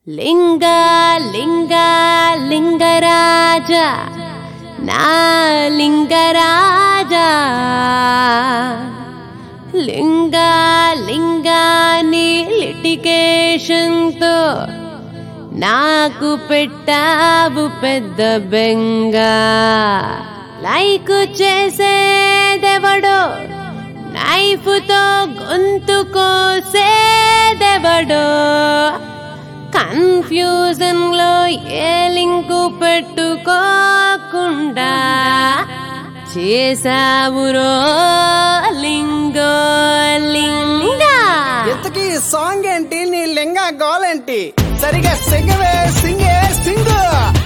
లింగ లింగ లింగరాజ నా లింగరాజ లింగ లింగాని లిటికేషన్తో నాకు పెట్టావు పెద్ద బెంగ లైక్ చేసేదెవడో నైఫ్తో గొంతు కోసేదెవడో కన్ఫ్యూజన్ లో ఏ లింకు పెట్టుకోకుండా చేసావురో లింగో లింగా ఇంతకీ ఈ సాంగ్ ఏంటి నీ లింగా గోలేంటి సరిగా సింగవే సింగే సింగు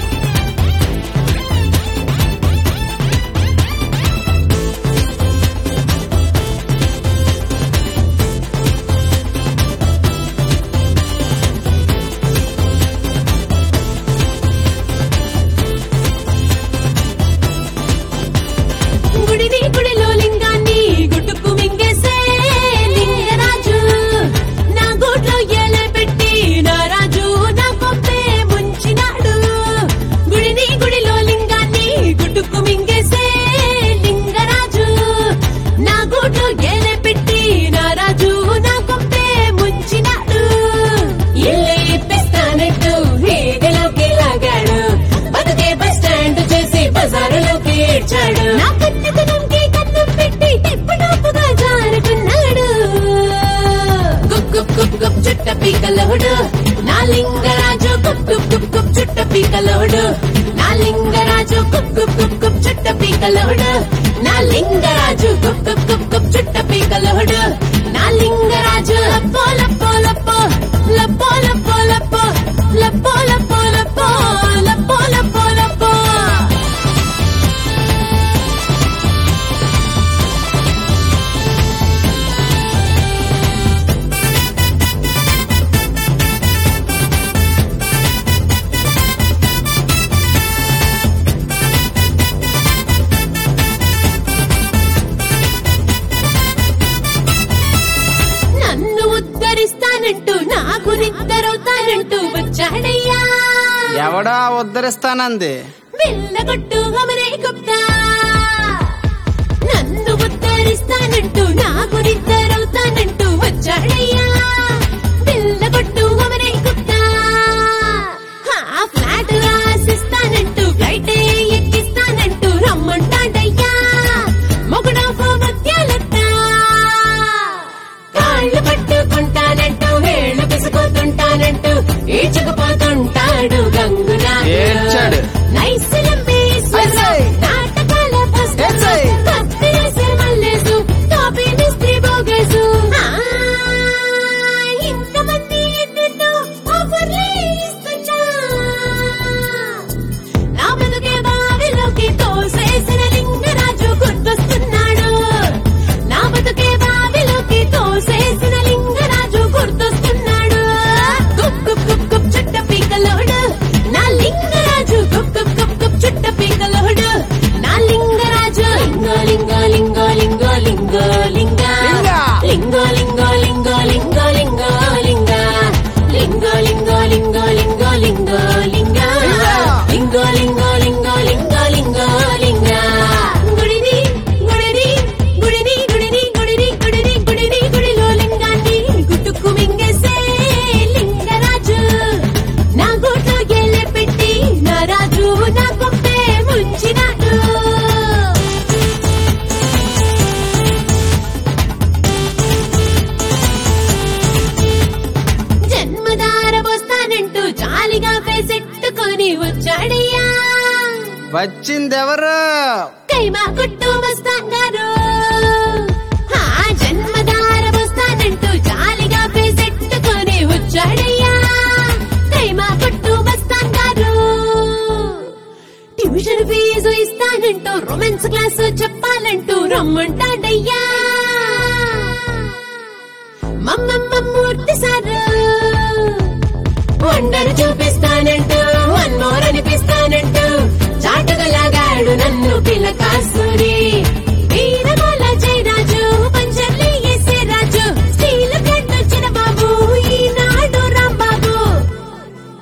గుడిని గుడిలో లింగాన్ని గుట్టుకు మింగేసే లింగరాజు నా గూట్లో ఎల పెట్టి నా రాజు నా కొప్పే ముంచినాడు గుడిని గుడిలో లింగాన్ని గుట్టుకు మింగేసే లింగరాజు నా గూట్లో ఎల పెట్టి నా రాజు నా కొప్పే ముంచినాడు ఇల్లే ఇప్పిస్తానంటూ వీధిలోకి లాగాడు బతుకే బస్ స్టాండ్ చేసి బజారులోకి ఏడ్చాడు నా కన్నతనంకి కన్నం పెట్టి తిప్పుడాపుగా జారుకున్నాడు గుప్ గుప్ గుప్ గుప్ చుట్ట పీకలోడు నా లింగరాజు గుప్ గుప్ గుప్ గుప్ చుట్ట పీకలోడు నా లింగరాజు గుప్ గుప్ గుప్ గుప్ చుట్ట పీకలోడు నా లింగరాజు గుప్ గుప్ గుప్ గుప్ చుట్ట పీకలోడు నా లింగరాజు లప్పో లప్పో లప్పో లప్పో లప్పో లప్పో లప్పో లప్పో లప్పో లప్పో లప్పో లప్పో నన్ను ఉద్ధరిస్తానంటూ నాకు నిద్దరవుతానంటూ వచ్చాడయ్యా ఎవడా ఉద్ధరిస్తానంది వెళ్ళగొట్టు అమరే గుప్తా నన్ను ఉద్ధరిస్తానంటూ నాకు నిద్దరవుతానంటూ వచ్చాడయ్యా వెళ్ళగొట్టు అమరే గుప్తా ఆ ఫ్లాట్ రాసిస్తానంటూ ఫ్లైట్ ఎక్కిస్తానంటూ రమ్మంటాడయ్యా మొగుడాఫో మధ్యాలెత్తా కాళ్ళు పట్టుకుంటానంటూ వేళ్ళు పిసుకుతుంటానంటూ ఈచుకుపోతుంటాడు గంగునా ఏడ్చాడు. నైసిలంబేశ్వర ఐసై. నాటకాల పుస్తకం ఏడ్చై. కత్తిరేసే మల్లేసు కాపీ మిస్త్రీ బోగేసు ఆ, ఇంతమంది ఎన్నెన్నో ఆఫర్లే ఇస్తున్నా నా బతుకే బావిలోకి తోసేసిన లింగరాజు గుర్తొస్తున్నాడు నా బతుకే బావిలోకి తోసేసిన లింగరాజు గుర్తొస్తున్నాడు గుప్ గుప్ గుప్ గుప్ చుట్ట పీకలోడు నా లింగరాజు గుప్ గుప్ గుప్ గుప్ చుట్ట పీకలోడు నా లింగరాజు లింగో లింగో లింగో లింగో లింగో లింగ లింగ. లింగో లింగో లింగో లింగో లింగ లింగో లింగో లింగో లింగో లింగో లింగో లింగో లింగో లింగో లింగో లింగో లింగో గుడిని గుడిని గుడిని గుడిని గుడిని గుడిని గుడిని గుడిలో లింగాన్ని గుట్టుకు మింగేసే లింగరాజు నా గూట్లో గెలె పెట్టి నా రాజు నా గొప్పే ముంచినాడు జన్మదార పోస్తానంటూ జాలిగా వేసెట్టుకొని వచ్చాడయ్యా వచ్చిందెవరు కైమా కుట్టు వస్తాంగారు ఆ జన్మదార వస్తానంటూ జాలిగా వేసెట్టుకొని వచ్చాడయ్యా కైమా కుట్టు వస్తాంగారు ట్యూషన్ ఫీజు ఇస్తానంటూ రొమాన్స్ క్లాసు చెప్పాలంటూ రమ్మంటాడయ్యా మమ్మమ్మ మూర్తి సారు వండరు చూపిస్తానంటూ వన్ మోర్ అనిపిస్తానంటూ చాటుగలాగాడు నన్ను పిలకాసురి వీరమాల జయరాజు పంచర్లి ఎసే రాజు స్టీల్ కట్టొచ్చిన బాబు ఈనాడు రాంబాబు